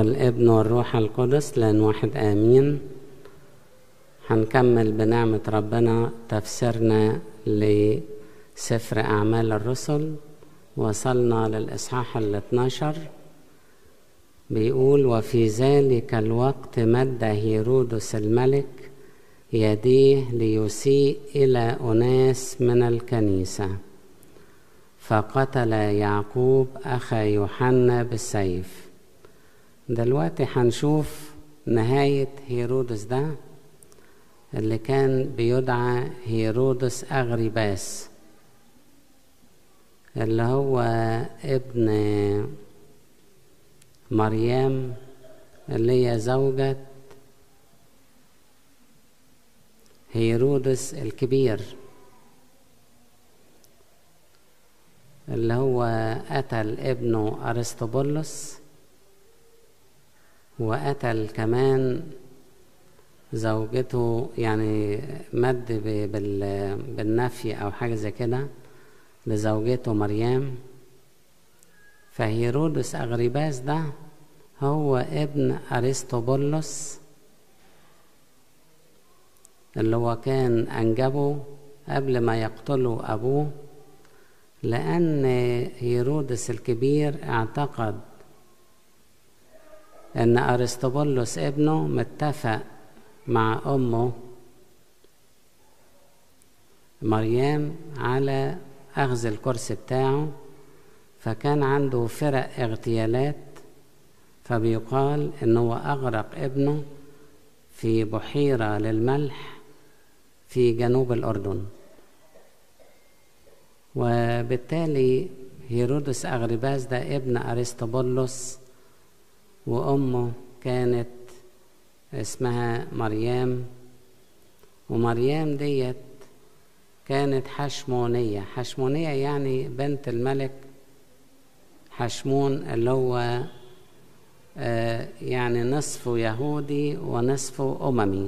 والابن والروح القدس لأن واحد آمين هنكمل بنعمة ربنا تفسيرنا لسفر أعمال الرسل وصلنا للإصحاح ال 12 بيقول وفي ذلك الوقت مد هيرودس الملك يديه ليسيء إلى أناس من الكنيسة فقتل يعقوب أخا يوحنا بالسيف دلوقتي هنشوف نهاية هيرودس ده اللي كان بيدعى هيرودس أغرباس اللي هو ابن مريم اللي هي زوجة هيرودس الكبير اللي هو قتل ابنه أرسطبولس وقتل كمان زوجته يعني مد بالنفي أو حاجة زي كده لزوجته مريم فهيرودس أغرباس ده هو ابن أرسطبولس اللي هو كان أنجبه قبل ما يقتلوا أبوه لأن هيرودس الكبير اعتقد أن أرسطبولس ابنه متفق مع أمه مريم على أخذ الكرسي بتاعه فكان عنده فرق اغتيالات فبيقال انه اغرق ابنه في بحيرة للملح في جنوب الأردن وبالتالي هيرودس أغرباس ده ابن أرسطبولس وأمه كانت اسمها مريم ومريم ديت كانت حشمونية حشمونية يعني بنت الملك حشمون اللي هو آه يعني نصفه يهودي ونصفه أممي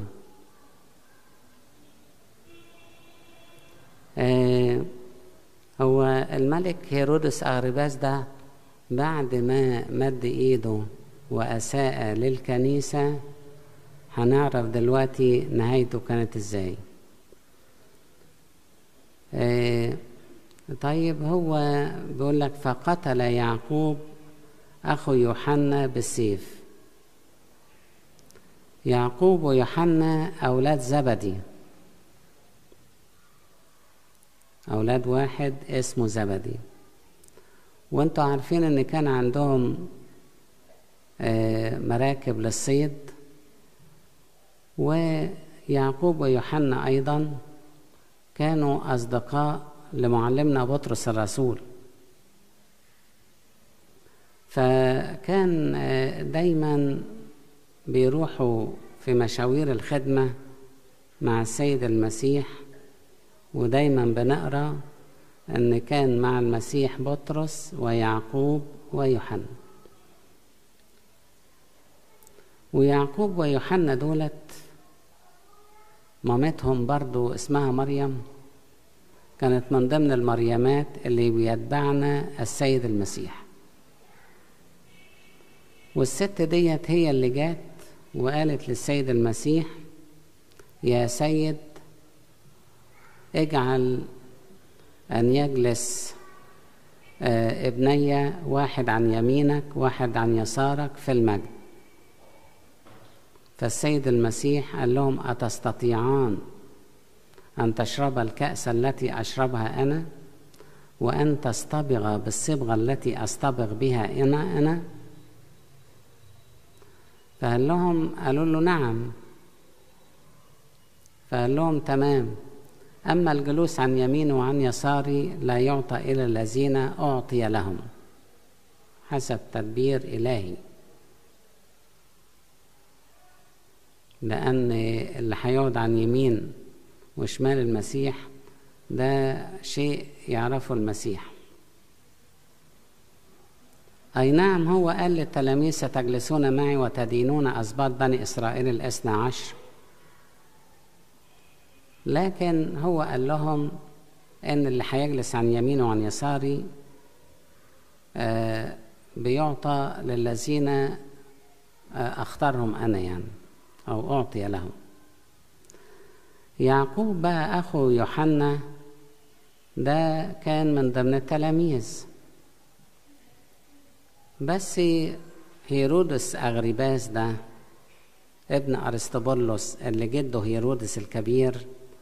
آه هو الملك هيرودس أغرباس ده بعد ما مد إيده وأساء للكنيسة هنعرف دلوقتي نهايته كانت إزاي آه طيب هو بيقول لك فقتل يعقوب أخو يوحنا بالسيف يعقوب ويوحنا أولاد زبدي أولاد واحد اسمه زبدي وانتوا عارفين ان كان عندهم مراكب للصيد ويعقوب ويوحنا أيضا كانوا أصدقاء لمعلمنا بطرس الرسول فكان دايما بيروحوا في مشاوير الخدمة مع السيد المسيح ودايما بنقرا ان كان مع المسيح بطرس ويعقوب ويوحنا ويعقوب ويوحنا دولت مامتهم برضو اسمها مريم كانت من ضمن المريمات اللي بيتبعنا السيد المسيح والست ديت هي اللي جات وقالت للسيد المسيح يا سيد اجعل أن يجلس ابني واحد عن يمينك واحد عن يسارك في المجد فالسيد المسيح قال لهم أتستطيعان أن تشرب الكأس التي أشربها أنا وأن تصطبغ بالصبغة التي أصطبغ بها أنا أنا فقال لهم قالوا له نعم فقال لهم تمام أما الجلوس عن يميني وعن يساري لا يعطى إلى الذين أعطي لهم حسب تدبير إلهي لأن اللي هيقعد عن يمين وشمال المسيح ده شيء يعرفه المسيح أي نعم هو قال للتلاميذ ستجلسون معي وتدينون أسباط بني إسرائيل الاثنى عشر لكن هو قال لهم ان اللي هيجلس عن يميني وعن يساري آه بيعطى للذين أختارهم أنا يعني أو أعطي لهم يعقوب بقى أخو يوحنا ده كان من ضمن التلاميذ بس هيرودس أغريباس ده ابن أرسطبولوس اللي جده هيرودس الكبير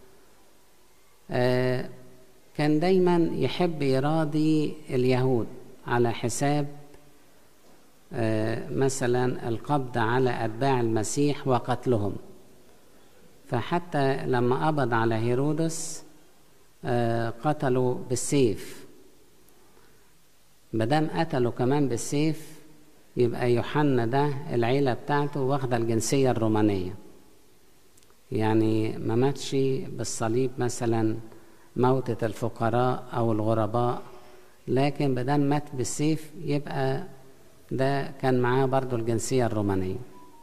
آه كان دايما يحب يراضي اليهود على حساب آه مثلا القبض على أتباع المسيح وقتلهم فحتى لما قبض على هيرودس آه قتلوا بالسيف مادام قتلوا كمان بالسيف يبقى يوحنا ده العيلة بتاعته واخدة الجنسية الرومانية يعني ما ماتش بالصليب مثلا موتة الفقراء أو الغرباء لكن بدل مات بالسيف يبقى ده كان معاه برضو الجنسية الرومانية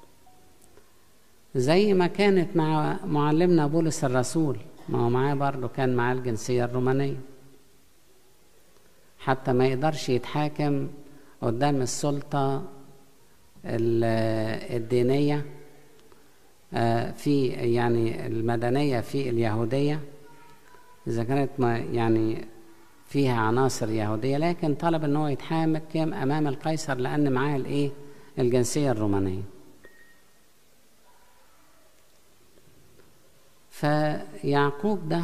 زي ما كانت مع معلمنا بولس الرسول ما هو معاه برضو كان معاه الجنسية الرومانية حتى ما يقدرش يتحاكم قدام السلطة الدينية في يعني المدنية في اليهودية إذا كانت ما يعني فيها عناصر يهودية لكن طلب إن هو يتحاكم أمام القيصر لأن معاه الإيه الجنسية الرومانية فيعقوب ده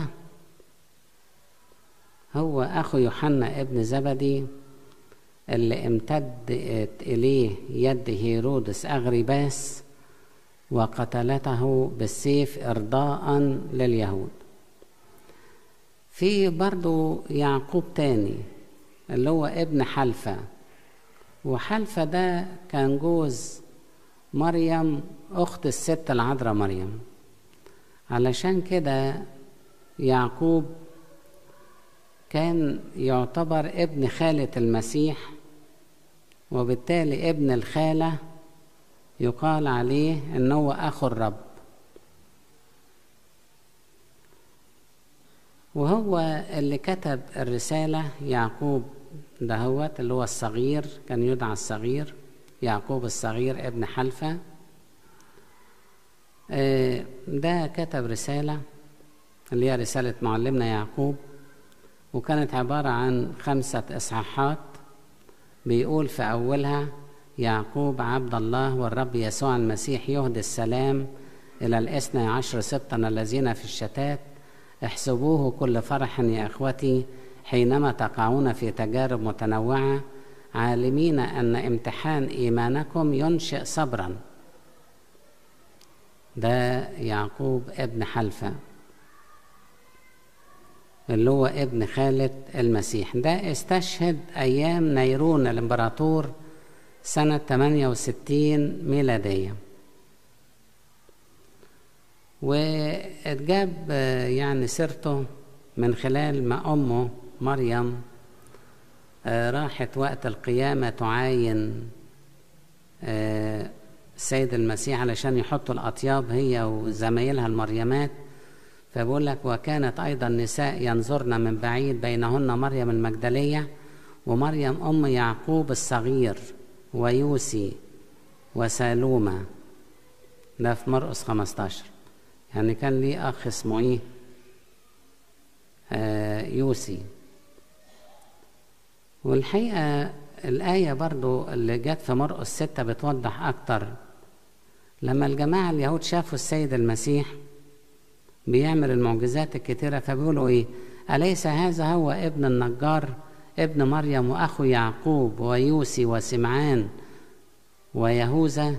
هو أخو يوحنا ابن زبدي اللي امتدت إليه يد هيرودس أغرباس وقتلته بالسيف إرضاء لليهود في برضو يعقوب تاني اللي هو ابن حلفة وحلفة ده كان جوز مريم أخت الست العذراء مريم علشان كده يعقوب كان يعتبر ابن خالة المسيح وبالتالي ابن الخالة يقال عليه ان هو اخو الرب وهو اللي كتب الرسالة يعقوب دهوت اللي هو الصغير كان يدعى الصغير يعقوب الصغير ابن حلفة ده كتب رسالة اللي هي رسالة معلمنا يعقوب وكانت عبارة عن خمسة إصحاحات بيقول في أولها يعقوب عبد الله والرب يسوع المسيح يهدي السلام إلى الاثنى عشر سبطا الذين في الشتات احسبوه كل فرح يا إخوتي حينما تقعون في تجارب متنوعة عالمين أن امتحان إيمانكم ينشئ صبرا ده يعقوب ابن حلفة اللي هو ابن خالة المسيح ده استشهد أيام نيرون الإمبراطور سنة 68 ميلادية واتجاب يعني سيرته من خلال ما أمه مريم راحت وقت القيامة تعاين السيد المسيح علشان يحطوا الأطياب هي وزمايلها المريمات فبقول لك وكانت أيضا نساء ينظرن من بعيد بينهن مريم المجدلية ومريم أم يعقوب الصغير ويوسي وسالومة ده في مرقس 15 يعني كان ليه أخ اسمه إيه آه يوسي والحقيقة الآية برضو اللي جت في مرقس ستة بتوضح أكتر لما الجماعة اليهود شافوا السيد المسيح بيعمل المعجزات الكتيرة فبيقولوا إيه أليس هذا هو ابن النجار ابن مريم وأخو يعقوب ويوسي وسمعان ويهوذا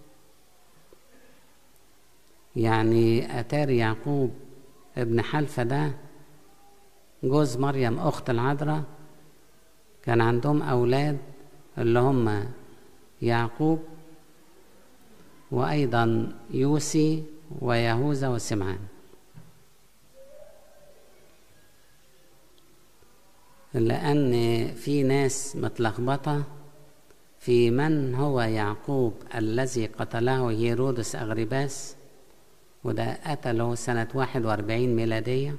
يعني أتاري يعقوب ابن حلفة ده جوز مريم أخت العذراء كان عندهم أولاد اللي هم يعقوب وأيضا يوسي ويهوذا وسمعان لأن في ناس متلخبطة في من هو يعقوب الذي قتله هيرودس أغرباس وده قتله سنة واحد وأربعين ميلادية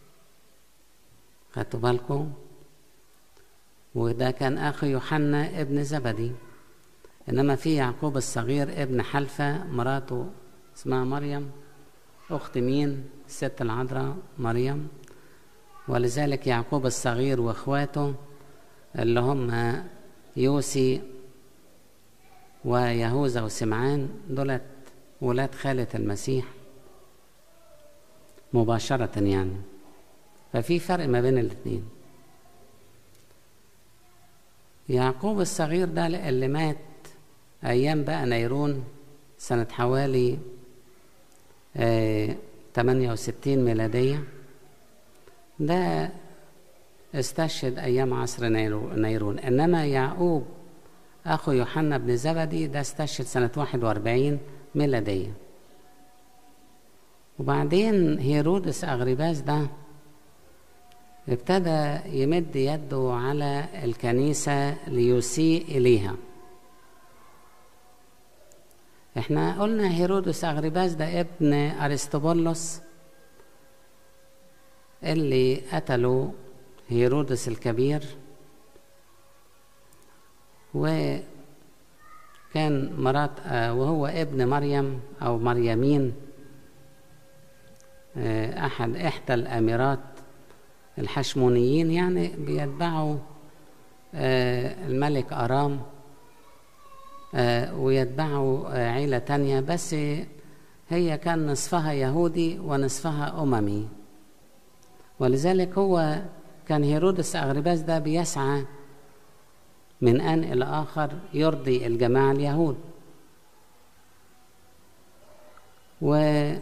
خدتوا بالكم وده كان أخو يوحنا ابن زبدي إنما في يعقوب الصغير ابن حلفة مراته اسمها مريم أخت مين الست العذراء مريم ولذلك يعقوب الصغير واخواته اللي هم يوسي ويهوذا وسمعان دولت ولاد خالة المسيح مباشرة يعني ففي فرق ما بين الاثنين يعقوب الصغير ده اللي مات أيام بقى نيرون سنة حوالي تمانية وستين ميلادية ده استشهد أيام عصر نيرون إنما يعقوب أخو يوحنا بن زبدي ده استشهد سنة واحد وأربعين ميلادية وبعدين هيرودس أغرباس ده ابتدى يمد يده على الكنيسة ليسيء إليها احنا قلنا هيرودس أغرباس ده ابن أرسطبولوس اللي قتلوا هيرودس الكبير وكان مرات وهو ابن مريم أو مريمين أحد إحدى الأميرات الحشمونيين يعني بيتبعوا الملك أرام ويتبعوا عيلة تانية بس هي كان نصفها يهودي ونصفها أممي ولذلك هو كان هيرودس أغرباس ده بيسعى من آن إلى آخر يرضي الجماعة اليهود وكان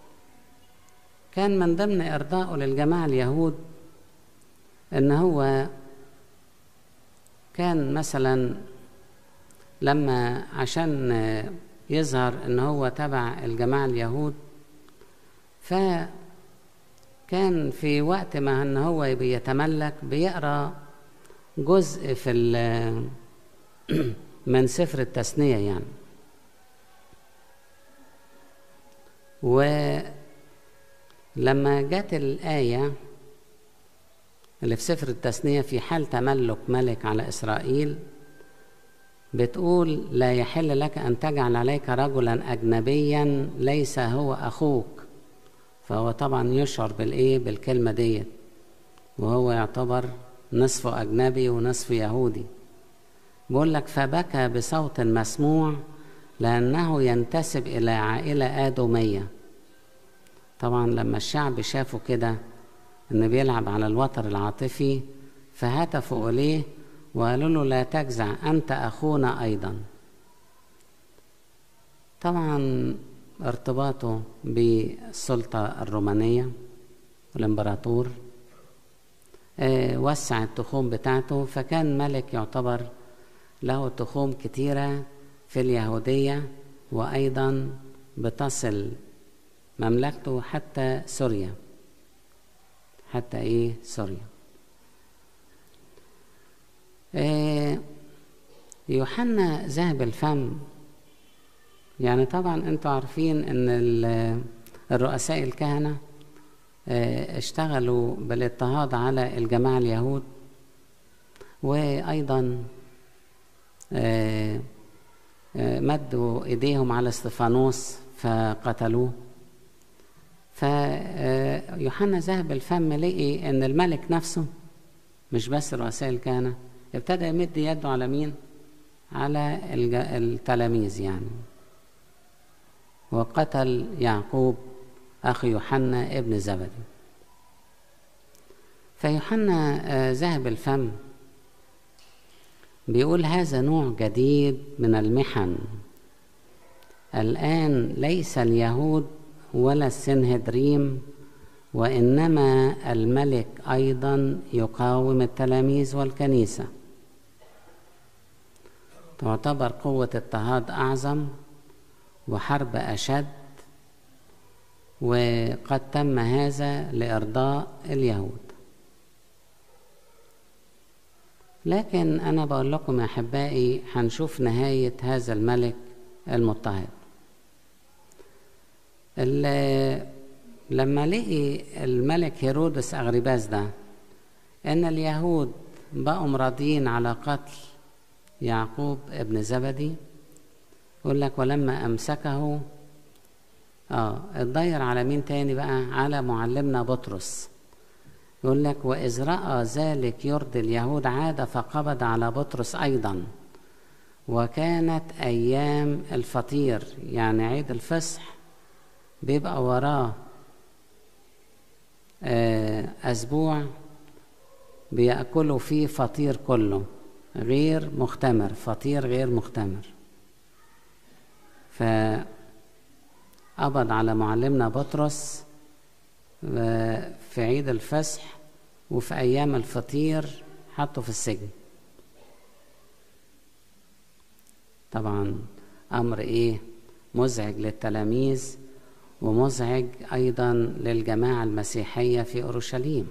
من ضمن إرضائه للجماعة اليهود إن هو كان مثلا لما عشان يظهر إن هو تبع الجماعة اليهود فكان في وقت ما إن هو بيتملك بيقرأ جزء في من سفر التثنية يعني ولما جت الآية اللي في سفر التثنية في حال تملك ملك على إسرائيل بتقول لا يحل لك أن تجعل عليك رجلا أجنبيا ليس هو أخوك فهو طبعا يشعر بالإيه بالكلمة ديت وهو يعتبر نصفه أجنبي ونصف يهودي بيقول لك فبكى بصوت مسموع لأنه ينتسب إلى عائلة آدمية طبعا لما الشعب شافوا كده إنه بيلعب على الوتر العاطفي فهتفوا إليه وقالوا له لا تجزع أنت أخونا أيضا طبعا ارتباطه بالسلطة الرومانية والإمبراطور وسع التخوم بتاعته فكان ملك يعتبر له تخوم كتيرة في اليهودية وأيضا بتصل مملكته حتى سوريا حتى إيه سوريا إيه يوحنا ذهب الفم يعني طبعا انتوا عارفين ان الرؤساء الكهنه اشتغلوا بالاضطهاد على الجماعة اليهود وأيضا مدوا إيديهم على استفانوس فقتلوه فيوحنا ذهب الفم لقي ان الملك نفسه مش بس رؤساء الكهنة ابتدى يمد يده على مين على التلاميذ يعني وقتل يعقوب أخي يوحنا ابن زبدي فيوحنا ذهب الفم بيقول هذا نوع جديد من المحن الآن ليس اليهود ولا السنهدريم وإنما الملك أيضا يقاوم التلاميذ والكنيسة تعتبر قوة اضطهاد أعظم وحرب أشد وقد تم هذا لإرضاء اليهود لكن أنا بقول لكم يا أحبائي هنشوف نهاية هذا الملك المضطهد لما لقي الملك هيرودس أغرباس ده إن اليهود بقوا راضيين على قتل يعقوب ابن زبدي يقول لك ولما أمسكه اه اتضير على مين تاني بقى على معلمنا بطرس يقول لك وإذ رأى ذلك يرضي اليهود عاد فقبض على بطرس أيضا وكانت أيام الفطير يعني عيد الفصح بيبقى وراه أسبوع بيأكلوا فيه فطير كله غير مختمر فطير غير مختمر فقبض على معلمنا بطرس في عيد الفصح وفي أيام الفطير حطه في السجن طبعا أمر إيه مزعج للتلاميذ ومزعج أيضا للجماعة المسيحية في أورشليم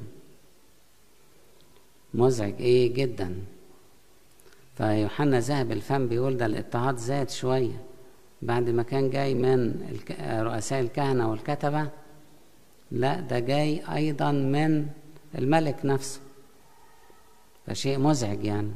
مزعج إيه جدا فيوحنا ذهب الفم بيقول ده الاضطهاد زاد شوية بعد ما كان جاي من رؤساء الكهنة والكتبة لا ده جاي أيضا من الملك نفسه فشيء مزعج يعني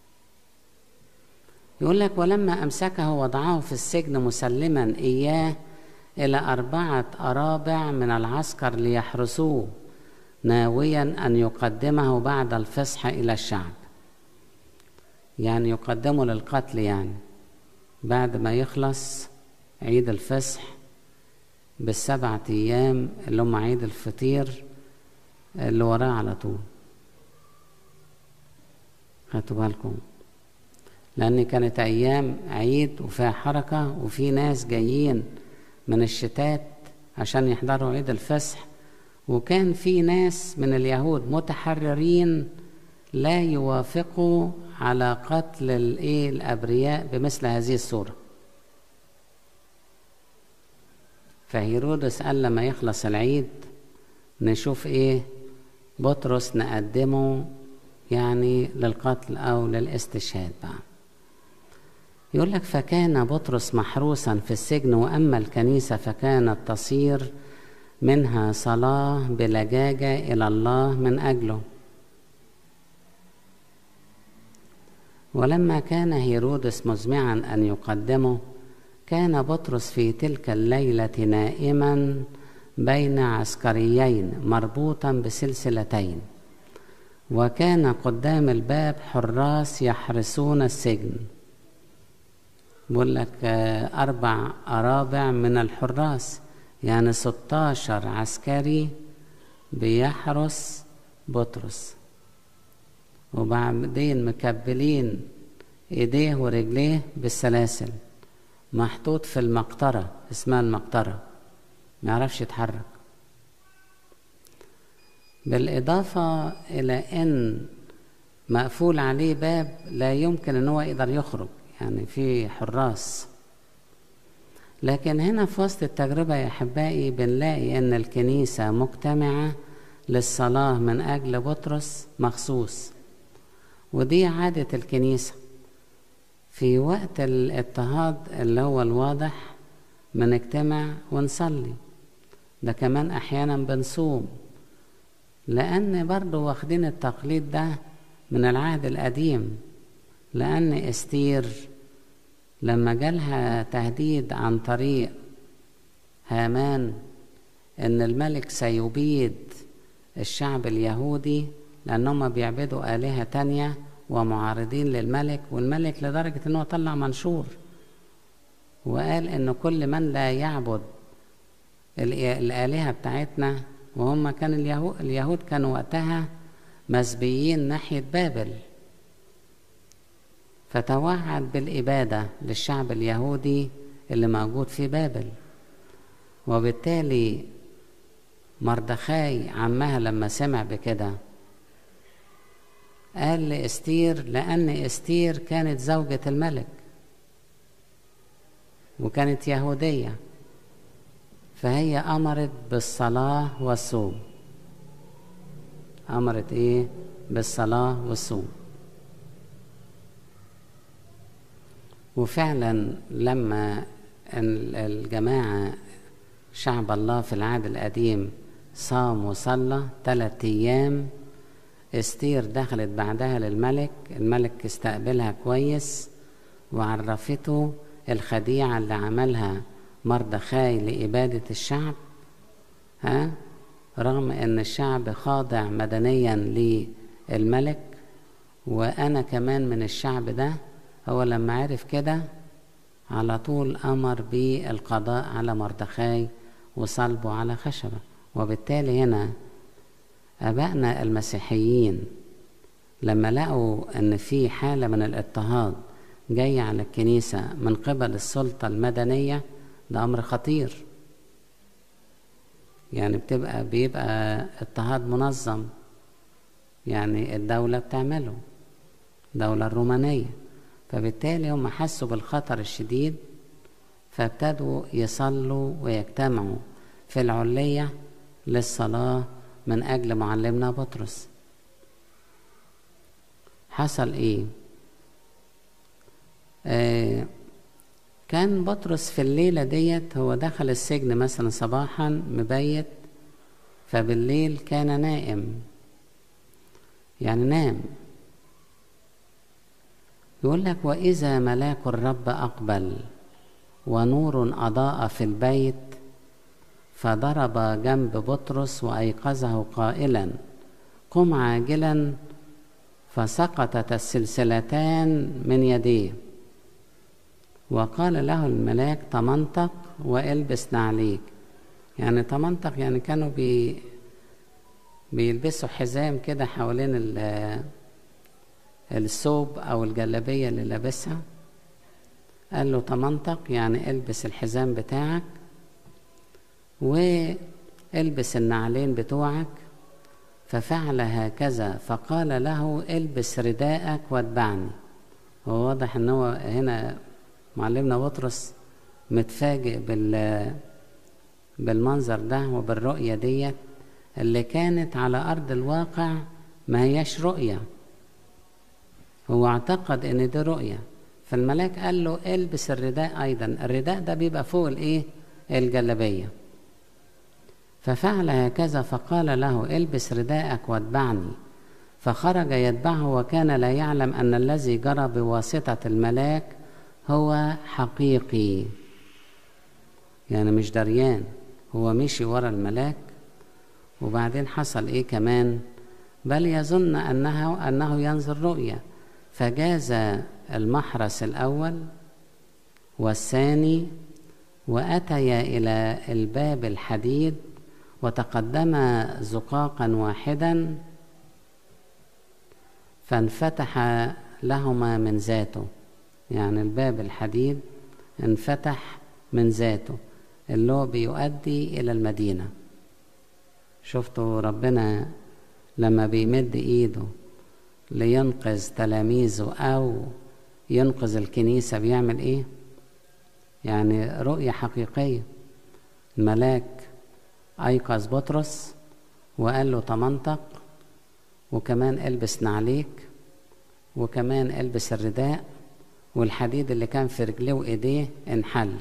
يقول لك ولما أمسكه وضعه في السجن مسلما إياه إلى أربعة أرابع من العسكر ليحرسوه ناويا أن يقدمه بعد الفصح إلى الشعب يعني يقدمه للقتل يعني بعد ما يخلص عيد الفصح بالسبعة أيام اللي هم عيد الفطير اللي وراه على طول خدتوا بالكم لأن كانت أيام عيد وفيها حركة وفي ناس جايين من الشتات عشان يحضروا عيد الفصح وكان في ناس من اليهود متحررين لا يوافقوا على قتل الايه الابرياء بمثل هذه الصوره فهيرودس قال لما يخلص العيد نشوف ايه بطرس نقدمه يعني للقتل او للاستشهاد بقى يقول لك فكان بطرس محروسا في السجن واما الكنيسه فكانت تصير منها صلاه بلجاجه الى الله من اجله ولما كان هيرودس مزمعا ان يقدمه كان بطرس في تلك الليله نائما بين عسكريين مربوطا بسلسلتين وكان قدام الباب حراس يحرسون السجن بقول لك أربع أرابع من الحراس يعني ستاشر عسكري بيحرس بطرس وبعدين مكبلين ايديه ورجليه بالسلاسل محطوط في المقطرة اسمها المقطرة ما يعرفش يتحرك بالإضافة إلى أن مقفول عليه باب لا يمكن أن هو يقدر يخرج يعني في حراس لكن هنا في وسط التجربة يا أحبائي بنلاقي أن الكنيسة مجتمعة للصلاة من أجل بطرس مخصوص ودي عادة الكنيسة في وقت الاضطهاد اللي هو الواضح بنجتمع ونصلي ده كمان أحيانا بنصوم لأن برضو واخدين التقليد ده من العهد القديم لأن استير لما جالها تهديد عن طريق هامان إن الملك سيبيد الشعب اليهودي لأنهم بيعبدوا آلهة تانية ومعارضين للملك والملك لدرجة إنه طلع منشور وقال إن كل من لا يعبد الآلهة بتاعتنا وهم كان اليهود, اليهود كانوا وقتها مسبيين ناحية بابل فتوعد بالإبادة للشعب اليهودي اللي موجود في بابل وبالتالي مردخاي عمها لما سمع بكده قال لاستير لأن استير كانت زوجة الملك وكانت يهودية فهي أمرت بالصلاة والصوم أمرت إيه بالصلاة والصوم وفعلا لما الجماعة شعب الله في العهد القديم صام وصلى ثلاثة أيام استير دخلت بعدها للملك الملك استقبلها كويس وعرفته الخديعة اللي عملها مردخاي لإبادة الشعب ها رغم ان الشعب خاضع مدنيا للملك وانا كمان من الشعب ده هو لما عرف كده على طول امر بالقضاء على مردخاي وصلبه على خشبه وبالتالي هنا ابائنا المسيحيين لما لقوا ان في حاله من الاضطهاد جايه على الكنيسه من قبل السلطه المدنيه ده امر خطير يعني بتبقى بيبقى اضطهاد منظم يعني الدولة بتعمله الدولة الرومانية فبالتالي هم حسوا بالخطر الشديد فابتدوا يصلوا ويجتمعوا في العلية للصلاة من أجل معلمنا بطرس حصل إيه؟ آه كان بطرس في الليلة ديت هو دخل السجن مثلا صباحا مبيت فبالليل كان نائم يعني نام يقول لك وإذا ملاك الرب أقبل ونور أضاء في البيت فضرب جنب بطرس وأيقظه قائلا قم عاجلا فسقطت السلسلتان من يديه وقال له الملاك تمنطق والبس نعليك يعني تمنطق يعني كانوا بي بيلبسوا حزام كده حوالين الثوب او الجلابيه اللي لابسها قال له تمنطق يعني البس الحزام بتاعك والبس النعلين بتوعك ففعل هكذا فقال له البس رداءك واتبعني هو واضح ان هو هنا معلمنا بطرس متفاجئ بال بالمنظر ده وبالرؤية ديت اللي كانت على أرض الواقع ما هياش رؤية هو اعتقد ان دي رؤية فالملاك قال له البس الرداء ايضا الرداء ده بيبقى فوق الايه الجلبية ففعل هكذا فقال له البس رداءك واتبعني فخرج يتبعه وكان لا يعلم ان الذي جرى بواسطة الملاك هو حقيقي يعني مش دريان هو مشي ورا الملاك وبعدين حصل ايه كمان بل يظن انه انه ينظر رؤيا فجاز المحرس الاول والثاني واتيا الى الباب الحديد وتقدما زقاقا واحدا فانفتح لهما من ذاته يعني الباب الحديد انفتح من ذاته اللي هو بيؤدي إلى المدينة شفتوا ربنا لما بيمد إيده لينقذ تلاميذه أو ينقذ الكنيسة بيعمل إيه؟ يعني رؤية حقيقية الملاك أيقظ بطرس وقال له تمنطق وكمان البس نعليك وكمان البس الرداء والحديد اللي كان في رجليه وايديه انحل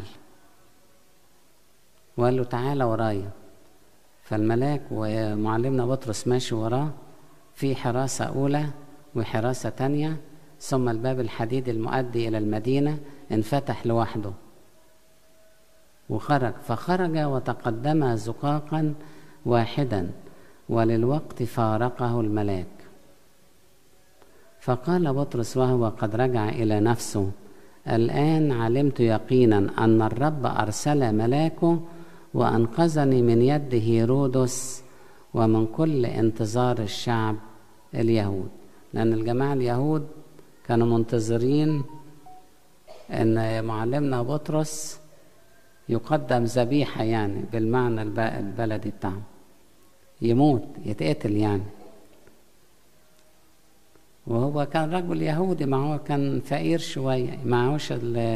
وقال له تعالى ورايا فالملاك ومعلمنا بطرس ماشي وراه في حراسة أولى وحراسة تانية ثم الباب الحديد المؤدي إلى المدينة انفتح لوحده وخرج فخرج وتقدم زقاقا واحدا وللوقت فارقه الملاك فقال بطرس وهو قد رجع إلى نفسه الآن علمت يقينا أن الرب أرسل ملاكه وأنقذني من يد هيرودس ومن كل انتظار الشعب اليهود لأن الجماعة اليهود كانوا منتظرين أن معلمنا بطرس يقدم ذبيحة يعني بالمعنى البلدي بتاعه يموت يتقتل يعني وهو كان رجل يهودي ما هو كان فقير شوية معهوش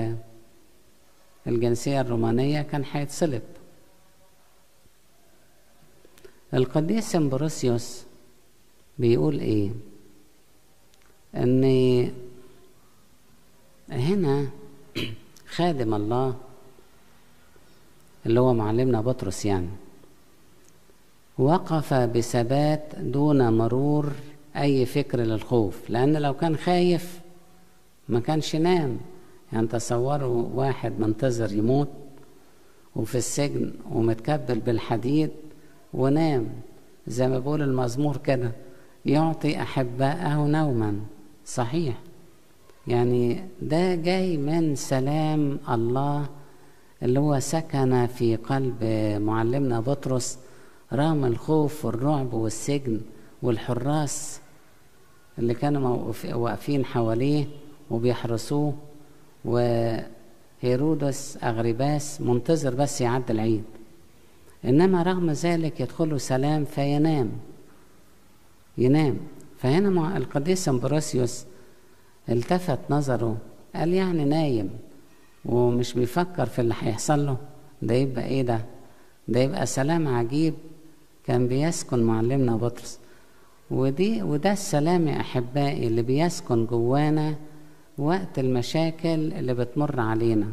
الجنسية الرومانية كان هيتصلب القديس سمبروسيوس بيقول ايه ان هنا خادم الله اللي هو معلمنا بطرس يعني وقف بثبات دون مرور اي فكر للخوف لان لو كان خايف ما كانش نام يعني تصوروا واحد منتظر يموت وفي السجن ومتكبل بالحديد ونام زي ما بيقول المزمور كده يعطي أحباءه نوما صحيح يعني ده جاي من سلام الله اللي هو سكن في قلب معلمنا بطرس رغم الخوف والرعب والسجن والحراس اللي كانوا واقفين حواليه وبيحرسوه وهيرودس أغرباس منتظر بس يعدي العيد إنما رغم ذلك يدخله سلام فينام ينام فهنا مع القديس امبروسيوس التفت نظره قال يعني نايم ومش بيفكر في اللي هيحصل له ده يبقى ايه ده ده يبقى سلام عجيب كان بيسكن معلمنا بطرس ودي وده السلام يا احبائي اللي بيسكن جوانا وقت المشاكل اللي بتمر علينا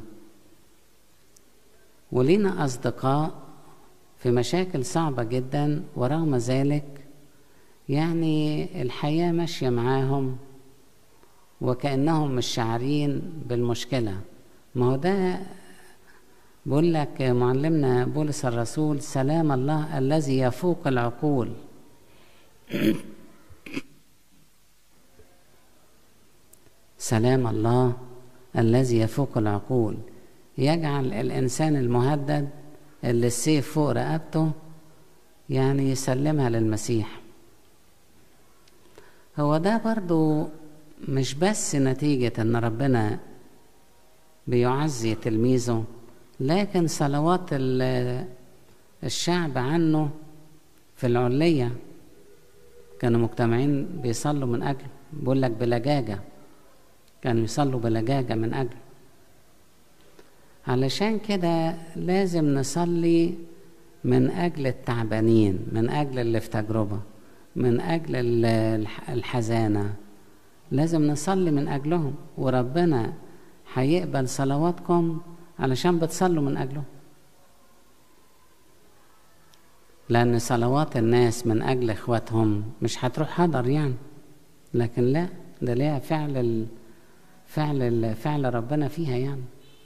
ولينا اصدقاء في مشاكل صعبه جدا ورغم ذلك يعني الحياه ماشيه معاهم وكانهم مش شاعرين بالمشكله ما هو ده بقول لك معلمنا بولس الرسول سلام الله الذي يفوق العقول سلام الله الذي يفوق العقول يجعل الإنسان المهدد اللي السيف فوق رقبته يعني يسلمها للمسيح هو ده برضو مش بس نتيجة ان ربنا بيعزي تلميذه لكن صلوات الشعب عنه في العلية كانوا مجتمعين بيصلوا من أجل بيقول لك بلجاجة كانوا يصلوا بلجاجة من أجل علشان كده لازم نصلي من أجل التعبانين من أجل اللي في تجربة من أجل الحزانة لازم نصلي من أجلهم وربنا هيقبل صلواتكم علشان بتصلوا من أجلهم لأن صلوات الناس من أجل إخواتهم مش هتروح هدر يعني لكن لا ده ليها فعل ال... فعل ال... فعل ربنا فيها يعني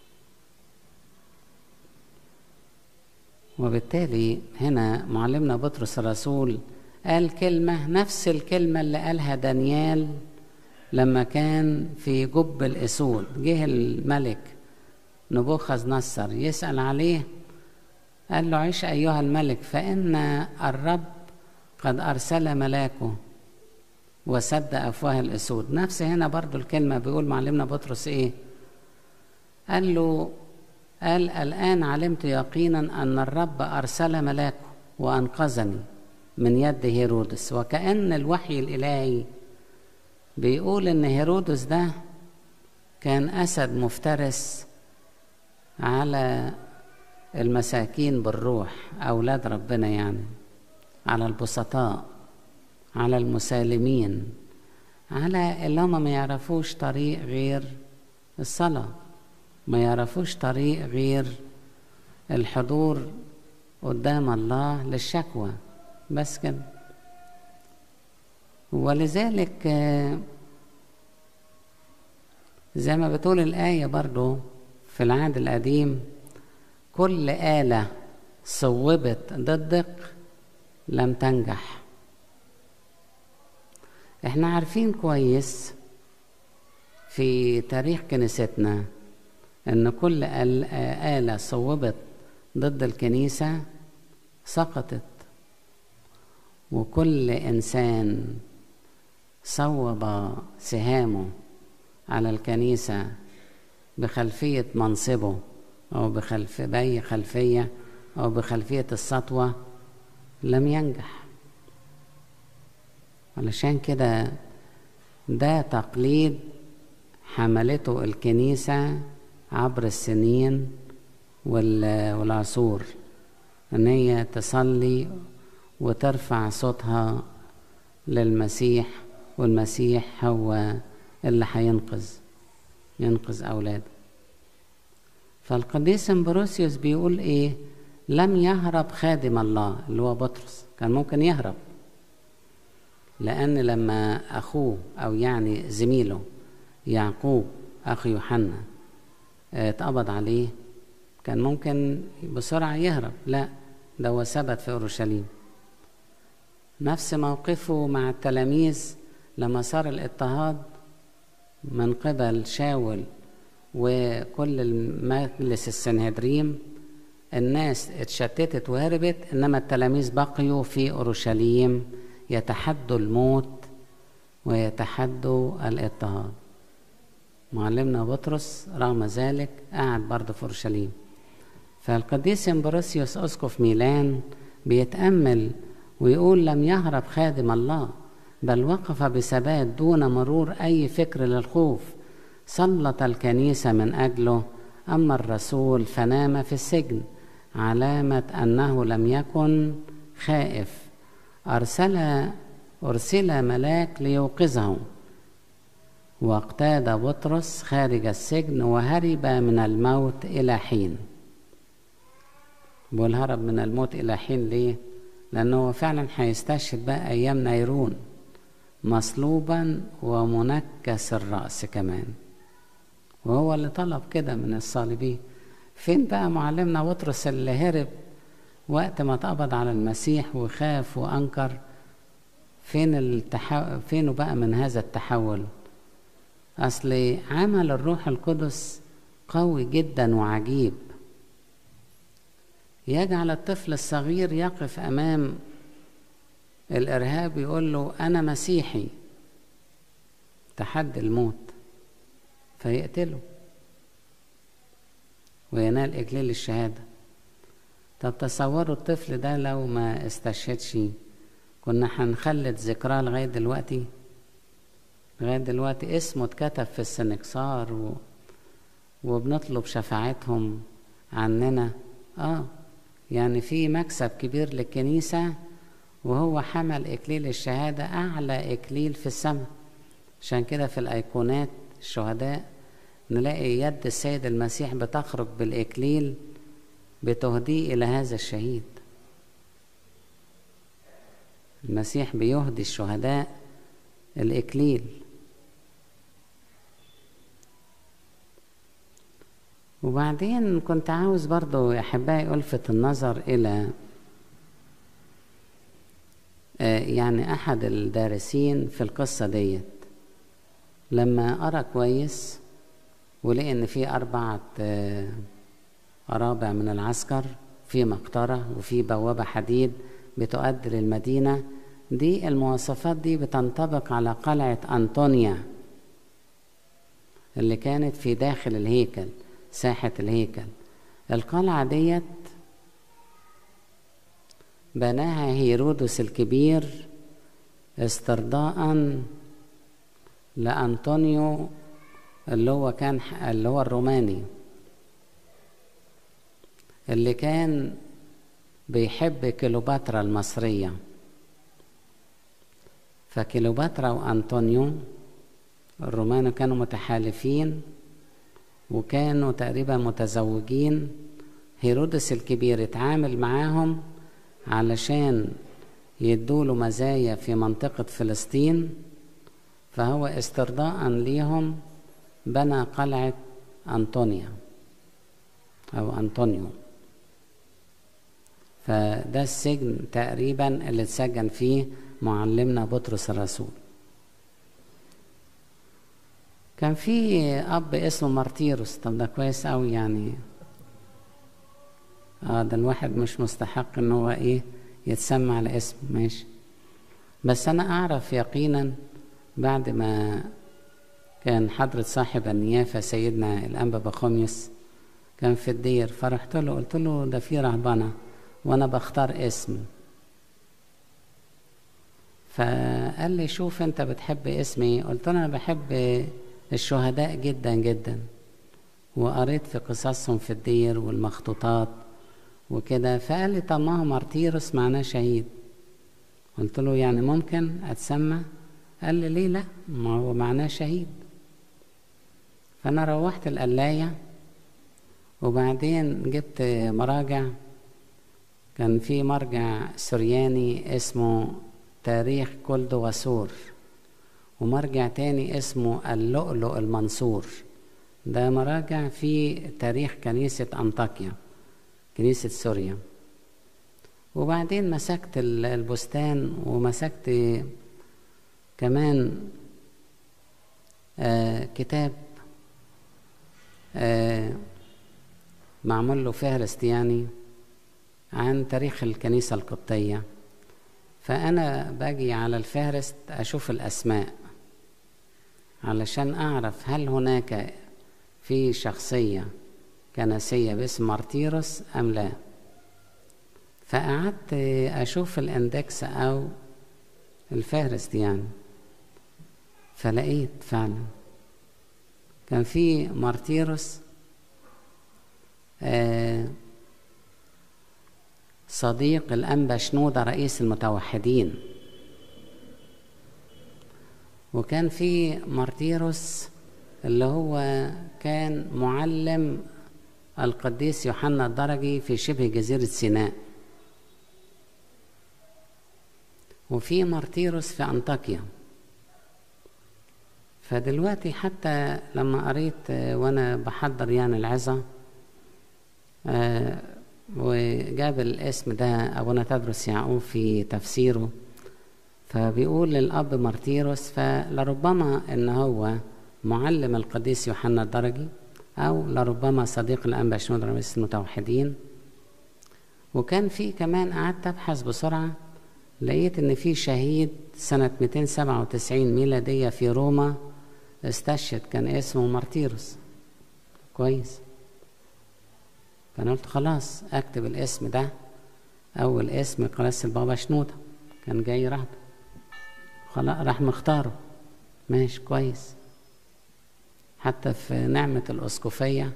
وبالتالي هنا معلمنا بطرس الرسول قال كلمة نفس الكلمة اللي قالها دانيال لما كان في جب الأسود جه الملك نبوخذ نصر يسأل عليه قال له عيش أيها الملك فإن الرب قد أرسل ملاكه وسد أفواه الأسود نفس هنا برضو الكلمة بيقول معلمنا بطرس إيه قال له قال الآن علمت يقينا أن الرب أرسل ملاكه وأنقذني من يد هيرودس وكأن الوحي الإلهي بيقول إن هيرودس ده كان أسد مفترس على المساكين بالروح أولاد ربنا يعني على البسطاء على المسالمين على اللي هم ما يعرفوش طريق غير الصلاة ما يعرفوش طريق غير الحضور قدام الله للشكوى بس كده ولذلك زي ما بتقول الآية برضو في العهد القديم كل آلة صوبت ضدك لم تنجح احنا عارفين كويس في تاريخ كنيستنا ان كل آلة صوبت ضد الكنيسة سقطت وكل إنسان صوب سهامه على الكنيسة بخلفية منصبه أو بخلف بأي خلفية أو بخلفية السطوة لم ينجح علشان كده ده تقليد حملته الكنيسة عبر السنين والعصور ان هي تصلي وترفع صوتها للمسيح والمسيح هو اللي هينقذ ينقذ اولاده فالقديس امبروسيوس بيقول ايه لم يهرب خادم الله اللي هو بطرس كان ممكن يهرب لان لما اخوه او يعني زميله يعقوب اخو يوحنا اتقبض عليه كان ممكن بسرعة يهرب لا ده هو ثبت في أورشليم نفس موقفه مع التلاميذ لما صار الاضطهاد من قبل شاول وكل المجلس السنهدريم الناس اتشتتت وهربت انما التلاميذ بقيوا في اورشليم يتحدوا الموت ويتحدوا الاضطهاد معلمنا بطرس رغم ذلك قعد برضه في اورشليم فالقديس امبروسيوس اسقف ميلان بيتامل ويقول لم يهرب خادم الله بل وقف بثبات دون مرور اي فكر للخوف سلط الكنيسه من اجله اما الرسول فنام في السجن علامه انه لم يكن خائف ارسل ارسل ملاك ليوقظه واقتاد بطرس خارج السجن وهرب من الموت الى حين بقول هرب من الموت الى حين ليه لانه فعلا هيستشهد بقى ايام نيرون مصلوبا ومنكس الراس كمان وهو اللي طلب كده من الصالبين فين بقى معلمنا بطرس اللي هرب وقت ما اتقبض على المسيح وخاف وانكر فين التح... فينه بقى من هذا التحول اصل عمل الروح القدس قوي جدا وعجيب يجعل الطفل الصغير يقف امام الارهاب يقول له انا مسيحي تحدي الموت فيقتله وينال اكليل الشهاده طب تصوروا الطفل ده لو ما استشهدش كنا هنخلد ذكراه لغايه دلوقتي لغايه دلوقتي اسمه اتكتب في السنكسار و... وبنطلب شفاعتهم عننا اه يعني في مكسب كبير للكنيسة وهو حمل إكليل الشهادة أعلى إكليل في السماء عشان كده في الأيقونات الشهداء نلاقي يد السيد المسيح بتخرج بالإكليل بتهديه إلى هذا الشهيد المسيح بيهدي الشهداء الإكليل وبعدين كنت عاوز برضو يا أحبائي ألفت النظر إلى يعني أحد الدارسين في القصة ديت لما قرأ كويس ولقى إن في أربعة أرابع من العسكر في مقطرة وفي بوابة حديد بتؤدي للمدينة دي المواصفات دي بتنطبق على قلعة أنطونيا اللي كانت في داخل الهيكل ساحة الهيكل القلعة ديت بناها هيرودس الكبير استرضاء لأنطونيو اللي هو كان اللي هو الروماني اللي كان بيحب كليوباترا المصرية فكليوباترا وأنطونيو الرومان كانوا متحالفين وكانوا تقريبا متزوجين هيرودس الكبير اتعامل معاهم علشان يدوله مزايا في منطقة فلسطين فهو استرضاء ليهم بنى قلعة أنطونيا أو أنطونيو فده السجن تقريبا اللي اتسجن فيه معلمنا بطرس الرسول كان في اب اسمه مارتيروس طب ده كويس قوي يعني اه ده الواحد مش مستحق ان هو ايه يتسمى على اسم ماشي بس انا اعرف يقينا بعد ما كان حضرة صاحب النيافة سيدنا الأنبا بخوميوس كان في الدير فرحت له قلت له ده في رهبنة وأنا بختار اسم فقال لي شوف أنت بتحب اسمي قلت له أنا بحب الشهداء جدا جدا وقريت في قصصهم في الدير والمخطوطات وكده فقال لي طب ما هو مارتيروس معناه شهيد قلت له يعني ممكن اتسمى قال لي ليه لا ما هو معناه شهيد فانا روحت القلايه وبعدين جبت مراجع كان في مرجع سرياني اسمه تاريخ كلد وسور ومرجع تاني اسمه اللؤلؤ المنصور ده مراجع في تاريخ كنيسة أنطاكيا كنيسة سوريا وبعدين مسكت البستان ومسكت كمان آه كتاب آه معمول له فهرست يعني عن تاريخ الكنيسة القبطية فأنا باجي على الفهرست أشوف الأسماء علشان أعرف هل هناك في شخصية كنسية باسم مارتيروس أم لا فقعدت أشوف الإندكس أو الفهرست يعني فلقيت فعلا كان في مارتيروس آه صديق الأنبا شنودة رئيس المتوحدين وكان في مارتيروس اللي هو كان معلم القديس يوحنا الدرجي في شبه جزيرة سيناء وفي مارتيروس في أنطاكيا فدلوقتي حتى لما قريت وانا بحضر يعني العظة وجاب الاسم ده أبونا تدرس يعقوب في تفسيره فبيقول للأب مارتيروس فلربما إن هو معلم القديس يوحنا الدرجي أو لربما صديق الأنبا شنود رئيس المتوحدين وكان في كمان قعدت أبحث بسرعة لقيت إن في شهيد سنة 297 ميلادية في روما استشهد كان اسمه مارتيروس كويس فأنا قلت خلاص أكتب الاسم ده أول اسم قناص البابا شنودة كان جاي رهبة خلاص راح مختاره ماشي كويس حتى في نعمة الأسقفية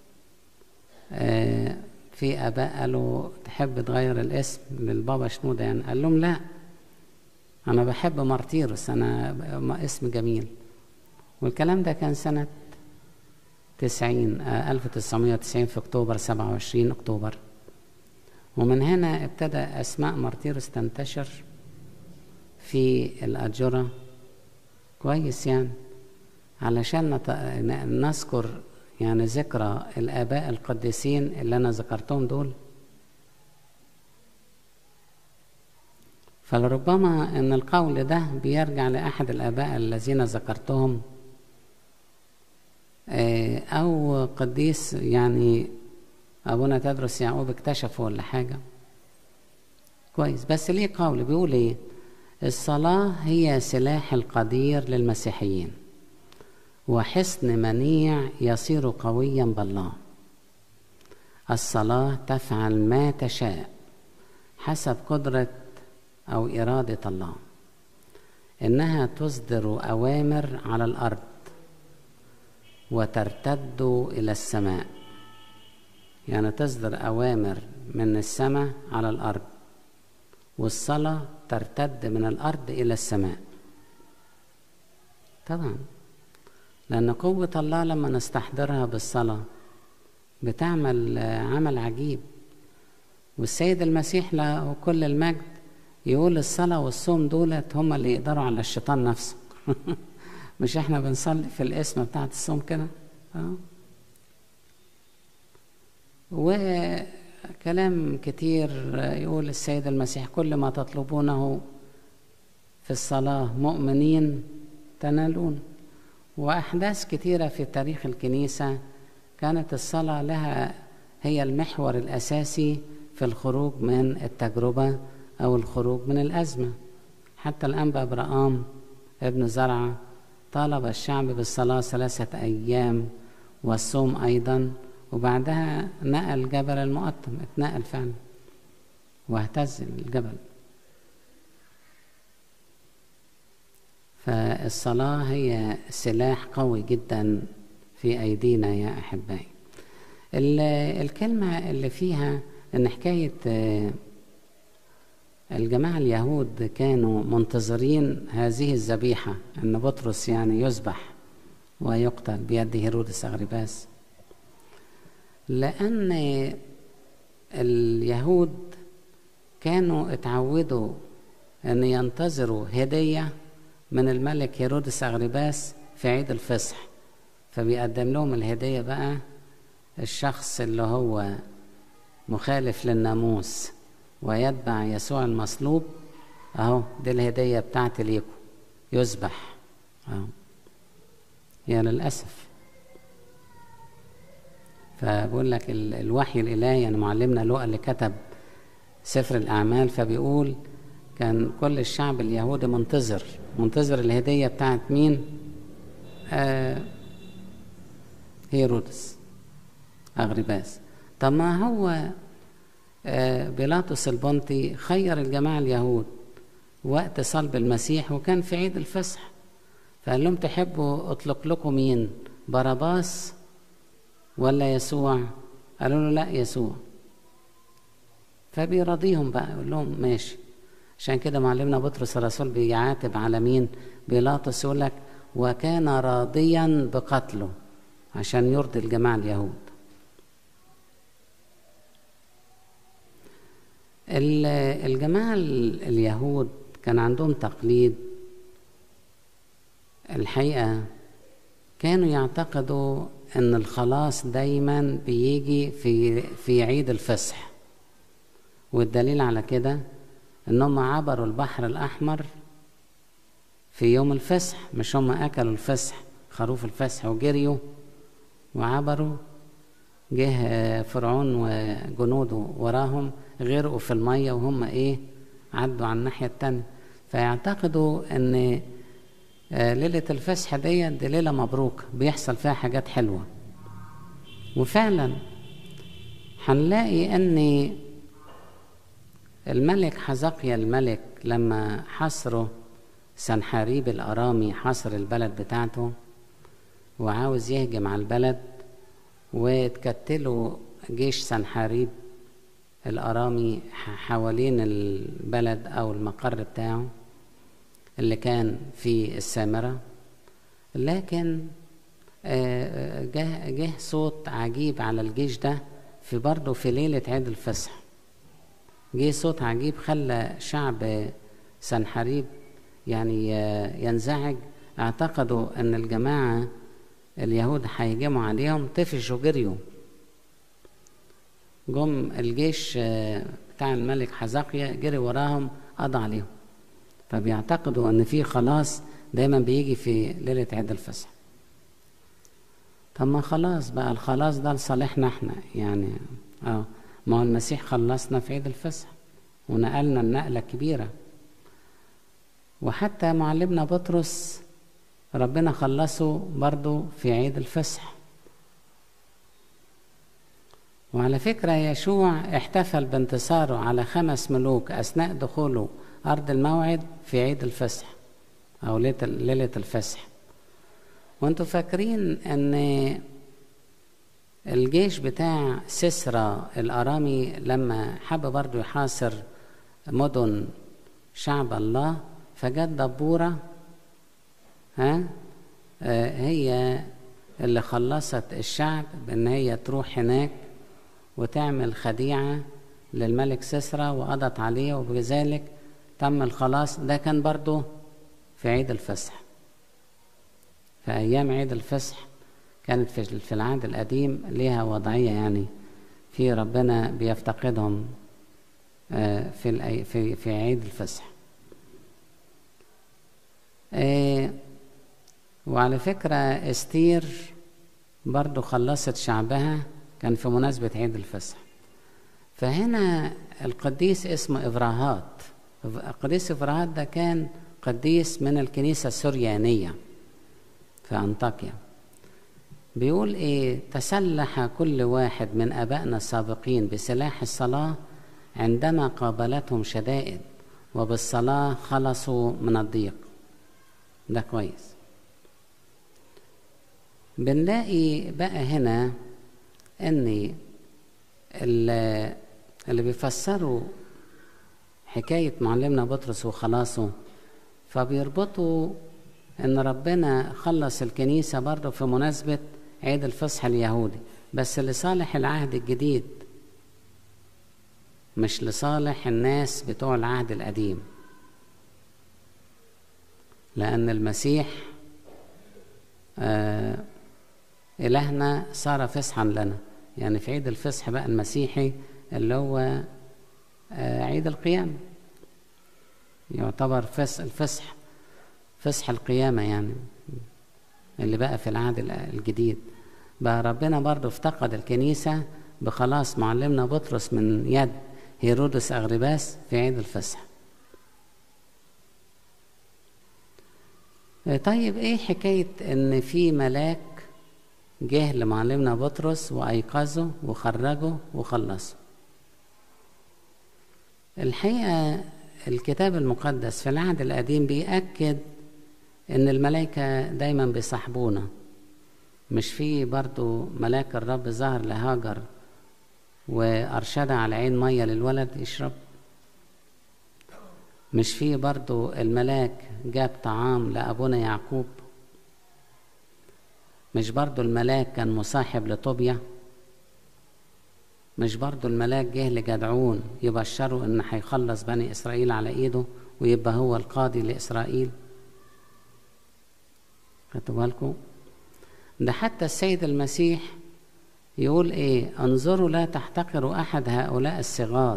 آه في آباء قالوا تحب تغير الاسم للبابا شنودة يعني قال لهم لا أنا بحب مارتيروس أنا اسم جميل والكلام ده كان سنة تسعين ألف تسعمية وتسعين في أكتوبر سبعة وعشرين أكتوبر ومن هنا ابتدى أسماء مارتيروس تنتشر في الأجرة كويس يعني علشان نت... نذكر يعني ذكرى الآباء القديسين اللي أنا ذكرتهم دول فلربما أن القول ده بيرجع لأحد الآباء الذين ذكرتهم أو قديس يعني أبونا تدرس يعقوب اكتشفه ولا حاجة كويس بس ليه قول بيقول إيه الصلاة هي سلاح القدير للمسيحيين وحصن منيع يصير قويا بالله الصلاة تفعل ما تشاء حسب قدرة أو إرادة الله إنها تصدر أوامر على الأرض وترتد إلى السماء يعني تصدر أوامر من السماء على الأرض والصلاة ترتد من الأرض إلى السماء طبعا لأن قوة الله لما نستحضرها بالصلاة بتعمل عمل عجيب والسيد المسيح له كل المجد يقول الصلاة والصوم دولت هما اللي يقدروا على الشيطان نفسه مش احنا بنصلي في الاسم بتاعت الصوم كده اه وكلام كتير يقول السيد المسيح كل ما تطلبونه في الصلاة مؤمنين تنالون وأحداث كتيرة في تاريخ الكنيسة كانت الصلاة لها هي المحور الأساسي في الخروج من التجربة أو الخروج من الأزمة حتى الأنبا أبرام ابن زرعة طالب الشعب بالصلاة ثلاثة أيام والصوم أيضا وبعدها نقل جبل المقطم اتنقل فعلا واهتز الجبل فالصلاة هي سلاح قوي جدا في أيدينا يا أحبائي الكلمة اللي فيها إن حكاية الجماعة اليهود كانوا منتظرين هذه الذبيحة أن بطرس يعني يذبح ويقتل بيد هيرودس أغرباس لأن اليهود كانوا اتعودوا أن ينتظروا هدية من الملك هيرودس أغرباس في عيد الفصح فبيقدم لهم الهدية بقى الشخص اللي هو مخالف للناموس ويتبع يسوع المصلوب اهو دي الهدية بتاعتي ليكم يذبح اهو يا للأسف فبقول لك الوحي الإلهي يعني معلمنا لوقا اللي كتب سفر الأعمال فبيقول كان كل الشعب اليهودي منتظر منتظر الهدية بتاعت مين؟ آه هيرودس أغرباس طب ما هو آه بيلاطس البنطي خير الجماعة اليهود وقت صلب المسيح وكان في عيد الفصح فقال لهم تحبوا اطلق لكم مين باراباس ولا يسوع قالوا له لا يسوع فبيراضيهم بقى يقول لهم ماشي عشان كده معلمنا بطرس الرسول بيعاتب على مين بيلاطس يقول لك وكان راضيا بقتله عشان يرضي الجماعة اليهود الجماعة اليهود كان عندهم تقليد الحقيقة كانوا يعتقدوا ان الخلاص دايما بيجي في في عيد الفصح والدليل على كده انهم عبروا البحر الاحمر في يوم الفصح مش هم اكلوا الفصح خروف الفصح وجريوا وعبروا جه فرعون وجنوده وراهم غرقوا في المية وهم ايه عدوا على الناحية التانية فيعتقدوا ان ليلة الفسحة دي دي ليلة مبروكة بيحصل فيها حاجات حلوة وفعلا هنلاقي ان الملك حزقيا الملك لما حصره سنحاريب الأرامي حصر البلد بتاعته وعاوز يهجم على البلد وتكتلوا جيش سنحاريب الأرامي حوالين البلد أو المقر بتاعه اللي كان في السامرة لكن جه, جه صوت عجيب على الجيش ده في برضه في ليلة عيد الفصح جه صوت عجيب خلى شعب سنحريب يعني ينزعج اعتقدوا ان الجماعة اليهود هيهجموا عليهم طفشوا جريوا جم الجيش بتاع الملك حزقيا جري وراهم قضى عليهم فبيعتقدوا ان في خلاص دايما بيجي في ليله عيد الفصح طب ما خلاص بقى الخلاص ده لصالحنا احنا يعني اه ما هو المسيح خلصنا في عيد الفصح ونقلنا النقله الكبيره وحتى معلمنا بطرس ربنا خلصه برضه في عيد الفصح وعلى فكرة يشوع احتفل بانتصاره على خمس ملوك أثناء دخوله أرض الموعد في عيد الفصح أو ليلة الفصح وانتوا فاكرين أن الجيش بتاع سسرى الأرامي لما حب برضو يحاصر مدن شعب الله فجت دبورة ها آه هي اللي خلصت الشعب بأن هي تروح هناك وتعمل خديعة للملك سسرى وقضت عليه وبذلك تم الخلاص ده كان برضه في عيد الفصح في أيام عيد الفصح كانت في العهد القديم ليها وضعية يعني في ربنا بيفتقدهم في في في عيد الفصح وعلى فكرة استير برضو خلصت شعبها كان في مناسبة عيد الفصح فهنا القديس اسمه إبراهات القديس إبراهات ده كان قديس من الكنيسة السريانية في أنطاكيا بيقول إيه تسلح كل واحد من أبائنا السابقين بسلاح الصلاة عندما قابلتهم شدائد وبالصلاة خلصوا من الضيق ده كويس بنلاقي بقى هنا ان اللي بيفسروا حكاية معلمنا بطرس وخلاصه فبيربطوا ان ربنا خلص الكنيسة برضه في مناسبة عيد الفصح اليهودي بس لصالح العهد الجديد مش لصالح الناس بتوع العهد القديم لأن المسيح آه إلهنا صار فصحا لنا يعني في عيد الفصح بقى المسيحي اللي هو عيد القيامة يعتبر فصح الفصح فصح القيامة يعني اللي بقى في العهد الجديد بقى ربنا برضه افتقد الكنيسة بخلاص معلمنا بطرس من يد هيرودس أغرباس في عيد الفصح طيب ايه حكاية ان في ملاك جه لمعلمنا بطرس وأيقظه وخرجه وخلصه الحقيقة الكتاب المقدس في العهد القديم بيأكد إن الملائكة دايما بيصاحبونا مش في برضو ملاك الرب ظهر لهاجر وأرشدها على عين مية للولد يشرب مش في برضو الملاك جاب طعام لأبونا يعقوب مش برضو الملاك كان مصاحب لطوبيا مش برضو الملاك جه لجدعون يبشره ان هيخلص بني اسرائيل على ايده ويبقى هو القاضي لاسرائيل خدتوا بالكم ده حتى السيد المسيح يقول ايه انظروا لا تحتقروا احد هؤلاء الصغار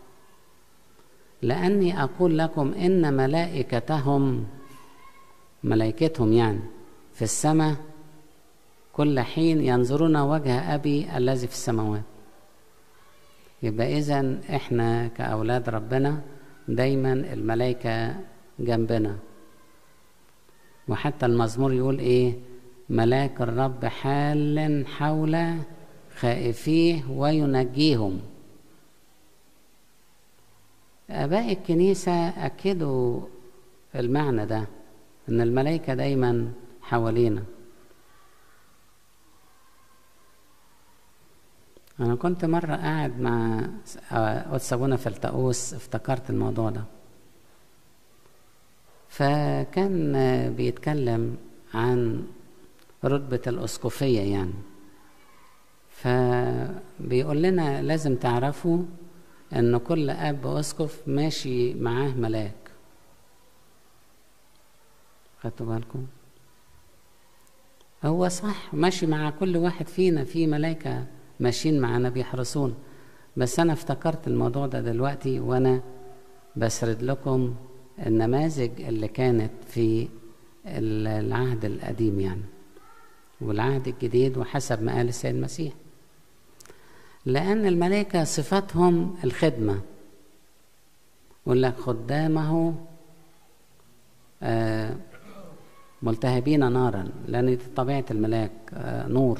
لاني اقول لكم ان ملائكتهم ملائكتهم يعني في السماء كل حين ينظرون وجه ابي الذي في السماوات يبقى اذا احنا كاولاد ربنا دايما الملائكه جنبنا وحتى المزمور يقول ايه ملاك الرب حال حول خائفيه وينجيهم اباء الكنيسه اكدوا المعنى ده ان الملائكه دايما حوالينا أنا كنت مرة قاعد مع قدس أبونا فلتقوس افتكرت الموضوع ده فكان بيتكلم عن رتبة الأسقفية يعني فبيقول لنا لازم تعرفوا إن كل أب أسقف ماشي معاه ملاك خدتوا بالكم هو صح ماشي مع كل واحد فينا في ملائكة ماشيين معانا بيحرسون بس انا افتكرت الموضوع ده دلوقتي وانا بسرد لكم النماذج اللي كانت في العهد القديم يعني والعهد الجديد وحسب ما قال السيد المسيح لأن الملائكة صفاتهم الخدمة يقول لك خدامه آه ملتهبين نارا لأن دي طبيعة الملاك آه نور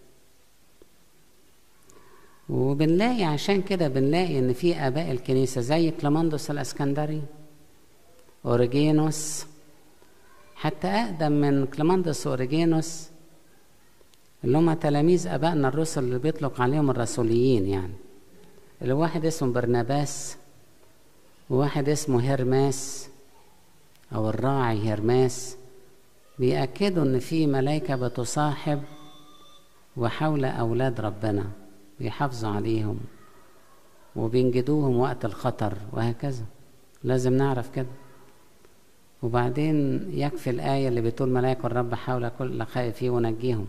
وبنلاقي عشان كده بنلاقي ان في اباء الكنيسه زي كلامندوس الاسكندري اوريجينوس حتى اقدم من كلامندوس واوريجينوس اللي هم تلاميذ ابائنا الرسل اللي بيطلق عليهم الرسوليين يعني اللي واحد اسمه برناباس وواحد اسمه هرماس او الراعي هرماس بيأكدوا ان في ملائكه بتصاحب وحول اولاد ربنا بيحافظوا عليهم وبينجدوهم وقت الخطر وهكذا لازم نعرف كده وبعدين يكفي الآية اللي بتقول ملائكة الرب حول كل خائف ونجيهم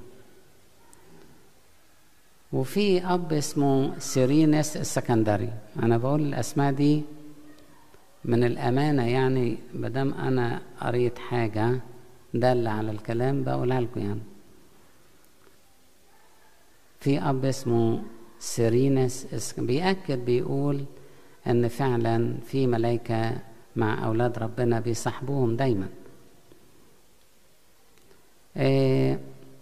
وفي أب اسمه سيرينس السكندري أنا بقول الأسماء دي من الأمانة يعني مادام أنا قريت حاجة دالة على الكلام بقولها لكم يعني في أب اسمه سيرينس بيأكد بيقول ان فعلا في ملائكة مع اولاد ربنا بيصاحبوهم دايما إيه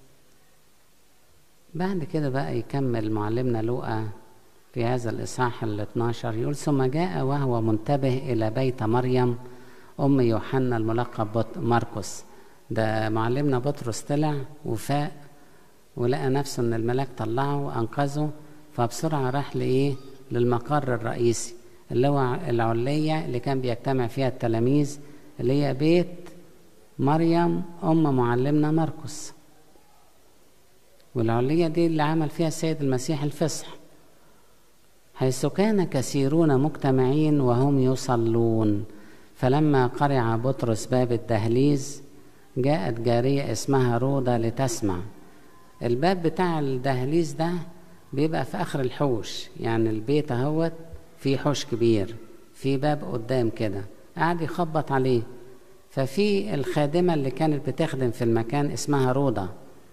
بعد كده بقى يكمل معلمنا لوقا في هذا الإصحاح ال 12 يقول ثم جاء وهو منتبه إلى بيت مريم أم يوحنا الملقب مرقس ده معلمنا بطرس طلع وفاق ولقى نفسه إن الملاك طلعه وأنقذه فبسرعة راح لإيه للمقر الرئيسي اللي هو العلية اللي كان بيجتمع فيها التلاميذ اللي هي بيت مريم أم معلمنا مرقس والعلية دي اللي عمل فيها السيد المسيح الفصح حيث كان كثيرون مجتمعين وهم يصلون فلما قرع بطرس باب الدهليز جاءت جارية اسمها رودة لتسمع الباب بتاع الدهليز ده بيبقى في اخر الحوش يعني البيت اهوت فيه حوش كبير في باب قدام كده قعد يخبط عليه ففي الخادمة اللي كانت بتخدم في المكان اسمها روضة